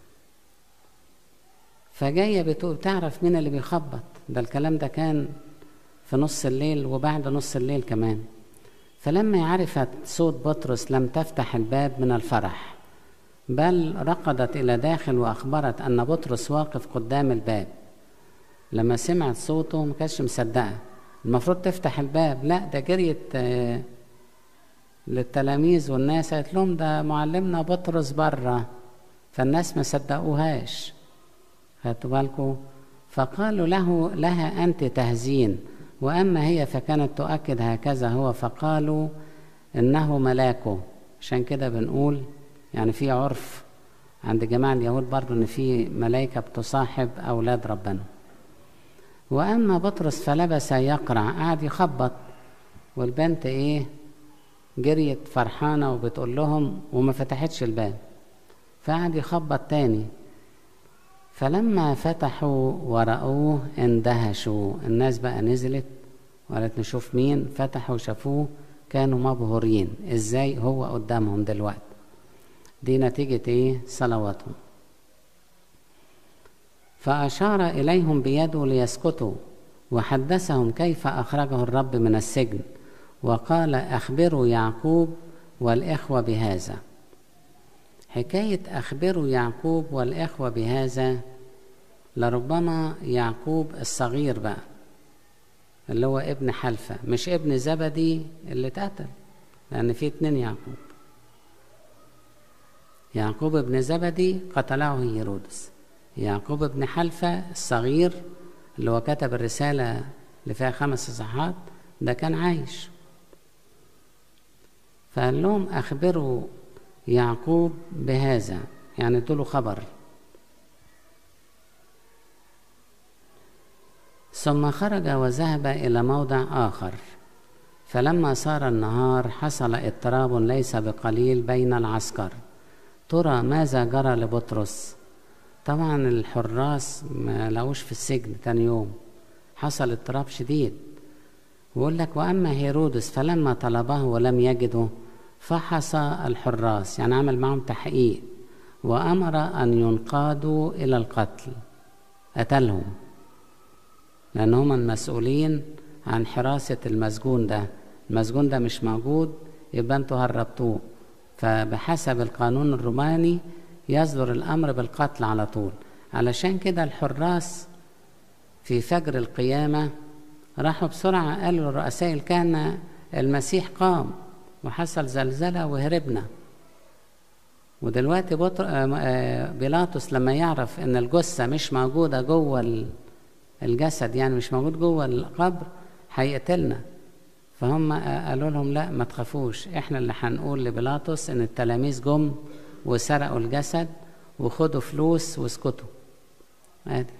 فجاية بتقول تعرف مين اللي بيخبط ده الكلام ده كان في نص الليل وبعد نص الليل كمان فلما عرفت صوت بطرس لم تفتح الباب من الفرح بل رقدت إلى داخل وأخبرت أن بطرس واقف قدام الباب لما سمعت صوته ما كانتش مصدقة المفروض تفتح الباب لا ده جريت للتلاميذ والناس قالت لهم ده معلمنا بطرس بره فالناس ما صدقوهاش خدتوا بالكم فقالوا له لها أنت تهزين وأما هي فكانت تؤكد هكذا هو فقالوا إنه ملاكه عشان كده بنقول يعني في عرف عند جماعة اليهود برضو إن في ملائكة بتصاحب أولاد ربنا وأما بطرس فلبس يقرع قعد يخبط والبنت إيه جريت فرحانة وبتقول لهم وما فتحتش الباب فقعد يخبط تاني فلما فتحوا ورأوه اندهشوا الناس بقى نزلت وقالت نشوف مين فتحوا شافوه كانوا مبهورين ازاي هو قدامهم دلوقتي دي نتيجة ايه صلواتهم فأشار إليهم بيده ليسكتوا وحدثهم كيف أخرجه الرب من السجن وقال أخبروا يعقوب والإخوة بهذا حكاية أخبروا يعقوب والإخوة بهذا لربما يعقوب الصغير بقى اللي هو ابن حلفة مش ابن زبدي اللي اتقتل لأن في اتنين يعقوب يعقوب ابن زبدي قتله هيرودس يعقوب ابن حلفة الصغير اللي هو كتب الرسالة اللي فيها خمس صفحات ده كان عايش فقال لهم أخبروا يعقوب بهذا يعني ادوا خبر ثم خرج وذهب إلى موضع آخر فلما صار النهار حصل اضطراب ليس بقليل بين العسكر ترى ماذا جرى لبطرس طبعا الحراس ما لقوش في السجن تاني يوم حصل اضطراب شديد ويقول لك وأما هيرودس فلما طلبه ولم يجده فحص الحراس يعني عمل معهم تحقيق وأمر أن ينقادوا إلى القتل قتلهم لأن هم المسؤولين عن حراسة المسجون ده المسجون ده مش موجود يبقى انتوا هربتوه فبحسب القانون الروماني يصدر الأمر بالقتل على طول علشان كده الحراس في فجر القيامة راحوا بسرعة قالوا لرؤساء الكهنة المسيح قام وحصل زلزلة وهربنا ودلوقتي بطر... بيلاطس لما يعرف ان الجثة مش موجودة جوه الجسد يعني مش موجود جوه القبر هيقتلنا فهم قالوا لهم لا ما تخافوش احنا اللي هنقول لبيلاطس ان التلاميذ جم وسرقوا الجسد وخدوا فلوس واسكتوا عادي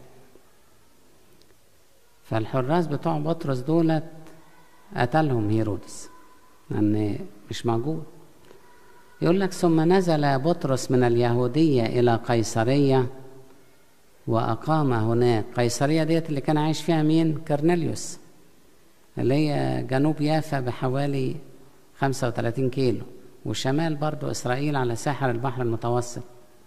فالحراس بتوع بطرس دولت قتلهم هيرودس لأن مش موجود يقول لك ثم نزل بطرس من اليهودية إلى قيصرية وأقام هناك قيصرية ديت اللي كان عايش فيها مين كرنيليوس اللي هي جنوب يافا بحوالي 35 كيلو وشمال برضو إسرائيل على ساحل البحر المتوسط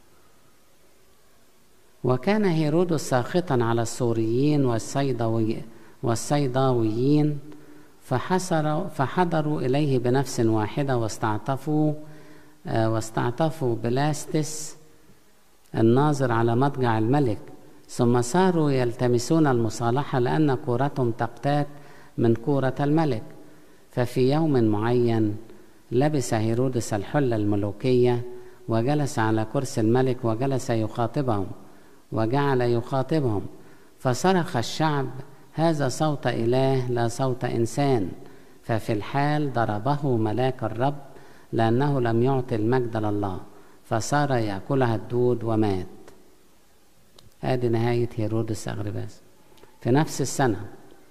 وكان هيرودس ساخطا على السوريين والصيدوي والصيداويين فحصر فحضروا إليه بنفس واحدة واستعطفوا واستعطفوا بلاستس الناظر على مضجع الملك ثم صاروا يلتمسون المصالحة لأن كورتهم تقتات من كورة الملك ففي يوم معين لبس هيرودس الحلة الملوكية وجلس على كرسي الملك وجلس يخاطبهم وجعل يخاطبهم فصرخ الشعب هذا صوت إله لا صوت إنسان ففي الحال ضربه ملاك الرب لأنه لم يعطي المجد لله فصار يأكلها الدود ومات هذه نهاية هيرودس أغرباس في نفس السنة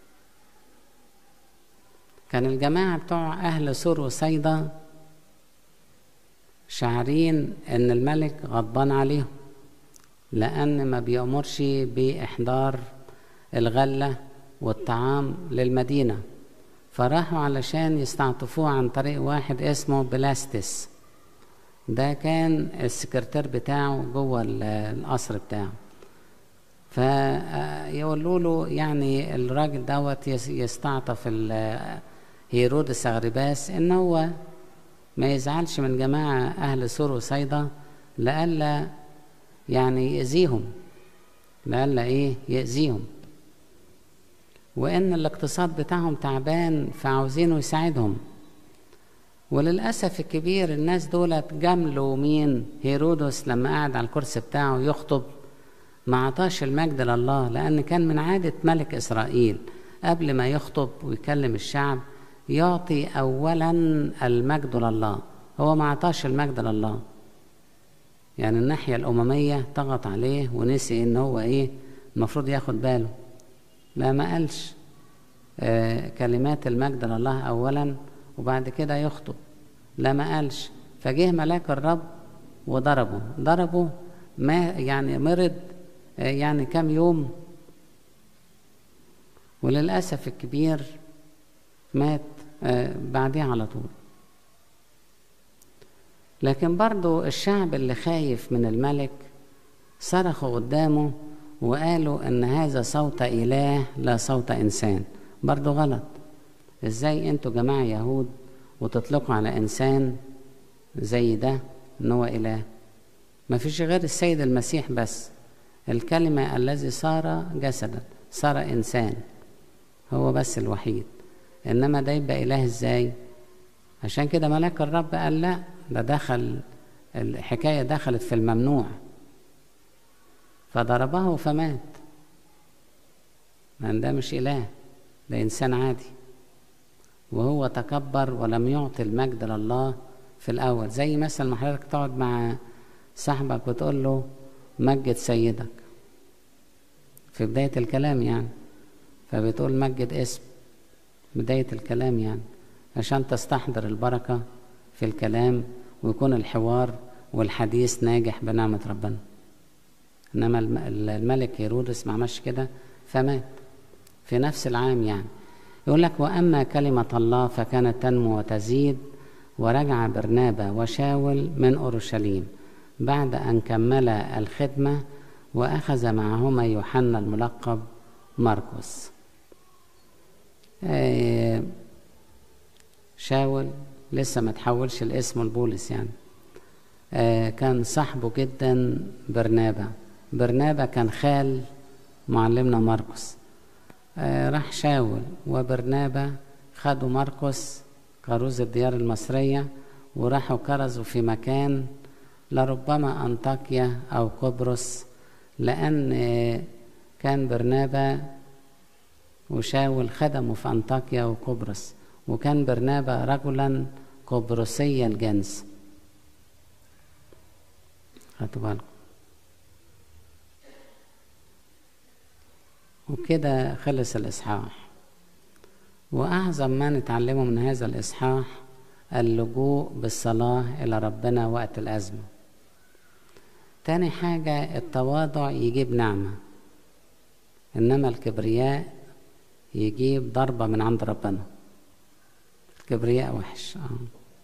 كان الجماعة بتوع أهل سور وصيدا شاعرين إن الملك غضبان عليهم لأن ما بيأمرش بإحضار الغلة والطعام للمدينة فراحوا علشان يستعطفوه عن طريق واحد اسمه بلاستس ده كان السكرتير بتاعه جوه القصر بتاعه فيقولوا له يعني الراجل دوت يستعطف هيرودس أغرباس إن هو ما يزعلش من جماعة أهل سور وصيدا لألا يعني يأذيهم لألا إيه يأذيهم وإن الاقتصاد بتاعهم تعبان فعاوزينه يساعدهم وللأسف الكبير الناس دول جاملوا مين هيرودس لما قعد على الكرسي بتاعه يخطب ما عطاش المجد لله لأن كان من عادة ملك إسرائيل قبل ما يخطب ويكلم الشعب يعطي أولا المجد لله هو ما عطاش المجد لله يعني الناحية الأممية ضغط عليه ونسي إن هو إيه المفروض ياخد باله لا ما قالش آه كلمات المجد لله أولا وبعد كده يخطب لا ما قالش فجه ملاك الرب وضربه ضربه ما يعني مرض آه يعني كام يوم وللأسف الكبير مات آه بعديه على طول لكن برضو الشعب اللي خايف من الملك صرخوا قدامه وقالوا ان هذا صوت اله لا صوت انسان برضو غلط ازاي انتوا جماعة يهود وتطلقوا على انسان زي ده ان هو اله ما فيش غير السيد المسيح بس الكلمة الذي صار جسدا صار انسان هو بس الوحيد انما ده يبقى اله ازاي عشان كده ملاك الرب قال لا ده دخل الحكاية دخلت في الممنوع فضربه فمات لأن ده مش إله ده إنسان عادي وهو تكبر ولم يعطي المجد لله في الأول زي مثلا ما حضرتك تقعد مع صاحبك وتقول له مجد سيدك في بداية الكلام يعني فبتقول مجد اسم بداية الكلام يعني عشان تستحضر البركة في الكلام ويكون الحوار والحديث ناجح بنعمة ربنا إنما الملك هيرودس ما عملش كده فمات في نفس العام يعني يقول لك وأما كلمة الله فكانت تنمو وتزيد ورجع برنابا وشاول من أورشليم بعد أن كملا الخدمة وأخذ معهما يوحنا الملقب مرقس شاول لسه ما تحولش الاسم البولس يعني آه كان صاحبه جدا برنابا برنابا كان خال معلمنا مرقس آه راح شاول وبرنابا خدوا مرقس كروز الديار المصرية وراحوا كرزوا في مكان لربما أنطاكيا أو قبرص لأن آه كان برنابا وشاول خدموا في أنطاكيا وقبرص وكان برنابا رجلا قبرصي الجنس خدوا بالكم وكده خلص الإصحاح وأعظم ما نتعلمه من هذا الإصحاح اللجوء بالصلاة إلى ربنا وقت الأزمة تاني حاجة التواضع يجيب نعمة إنما الكبرياء يجيب ضربة من عند ربنا الكبرياء وحش آه.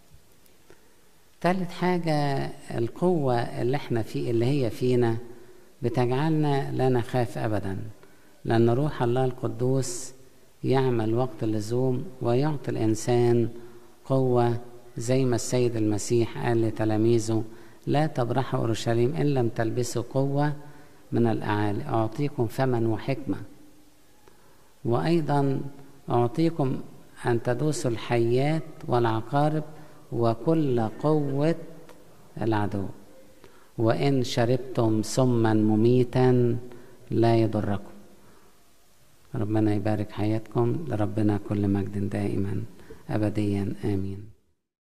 تالت حاجة القوة اللي احنا فيه اللي هي فينا بتجعلنا لا نخاف أبدا لأن روح الله القدوس يعمل وقت اللزوم ويعطي الإنسان قوة زي ما السيد المسيح قال لتلاميذه لا تبرحوا أورشليم إن لم تلبسوا قوة من الأعالي أعطيكم فما وحكمة وأيضا أعطيكم أن تدوسوا الحيات والعقارب وكل قوة العدو وإن شربتم سما مميتا لا يضركم ربنا يبارك حياتكم لربنا كل مجد دائما أبديا آمين